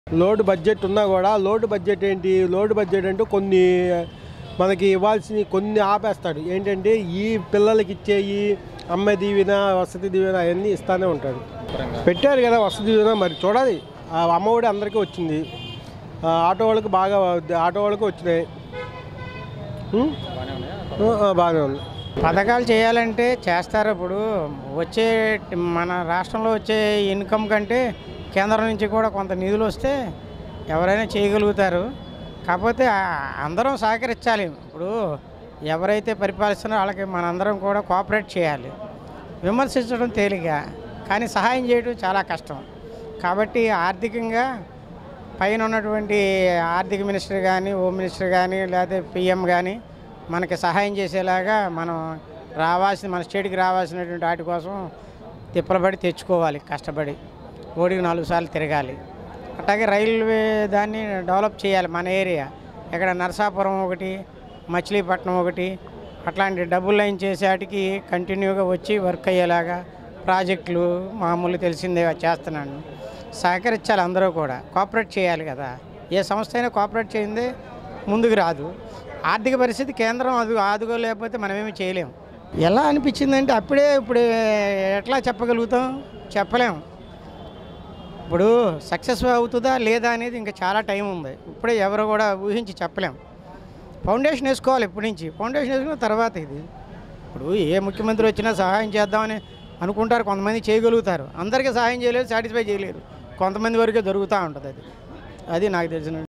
Load budget ఉన్నా కూడా load budget ఏంటి లోడ్ బడ్జెట్ అంటే కొన్ని మనకి ఇవ్వాల్సిన కొన్ని ఆపేస్తాడు ఏంటంటే ఈ పిల్లలకి ఇచ్చే ఈ అమ్మ దీవెన వసతి దీవెన అవన్నీ ఇస్తానే ఉంటాడు పెట్టారు కదా వసతి దీవెన మరి చూడాలి ఆ అమ్మఒడి అందరికీ వచ్చింది ఆ ఆటో వాళ్ళకి బాగా ఆటో వాళ్ళకి వచ్చినాయి ఉం? ఆ, బాగానే ఉంది పథకాలు చేయాలంటే చేస్తారు ఇప్పుడు వచ్చే మన రాష్ట్రంలో వచ్చే ఇన్కమ్ కంటే కేంద్రం నుంచి కూడా కొంత నిధులు వస్తే ఎవరైనా చేయగలుగుతారు కాకపోతే ఆ- అందరం సహకరించాలి ఇప్పుడు ఎవరైతే పరిపాలిస్తున్నారో వాళ్ళకి మనందరం కూడా కోఆపరేట్ చేయాలి విమర్శించడం తేలిక కానీ సహాయం చేయడం చాలా కష్టం కాబట్టి ఆర్థికంగా పైన ఉన్నటువంటి ఆర్థిక మినిస్టర్ కానీ హోమ్ మినిస్టర్ కానీ లేకపోతే పిఎం కానీ మనకి సహాయం చేసేలాగా మనం రావాల్సిన మన స్టేట్కి రావాల్సినటువంటి వాటి కోసం తిప్పలబడి తెచ్చుకోవాలి కష్టపడి ఓడికి నాలుగు సార్లు తిరగాలి అట్లాగే రైల్వే దాన్ని డెవలప్ చేయాలి మన ఏరియా ఇక్కడ నరసాపురం ఒకటి మచిలీపట్నం ఒకటి అట్లాంటి డబుల్ లైన్ చేసేటికి కంటిన్యూగా వచ్చి వర్క్ అయ్యేలాగా ప్రాజెక్టులు మామూలు తెలిసిందే చేస్తున్నాను సహకరించాలి అందరూ కూడా కోఆపరేట్ చేయాలి కదా ఏ సంస్థ అయినా కోఆపరేట్ చేయిందే ముందుకు రాదు ఆర్థిక పరిస్థితి కేంద్రం అది ఆదుకోలేకపోతే మనమేమి చేయలేము ఎలా అనిపించిందంటే అప్పుడే ఇప్పుడు ఎట్లా చెప్పగలుగుతాం చెప్పలేం ఇప్పుడు సక్సెస్ అవుతుందా లేదా అనేది ఇంకా చాలా టైం ఉంది ఇప్పుడే ఎవరు కూడా ఊహించి చెప్పలేం ఫౌండేషన్ వేసుకోవాలి ఇప్పటి నుంచి ఫౌండేషన్ వేసుకున్న తర్వాత ఇది ఇప్పుడు ఏ ముఖ్యమంత్రి వచ్చినా సహాయం చేద్దామని అనుకుంటారు కొంతమంది చేయగలుగుతారు అందరికీ సహాయం చేయలేరు సాటిస్ఫై చేయలేరు కొంతమంది వరకే దొరుకుతూ ఉంటుంది అది అది నాకు తెలిసిన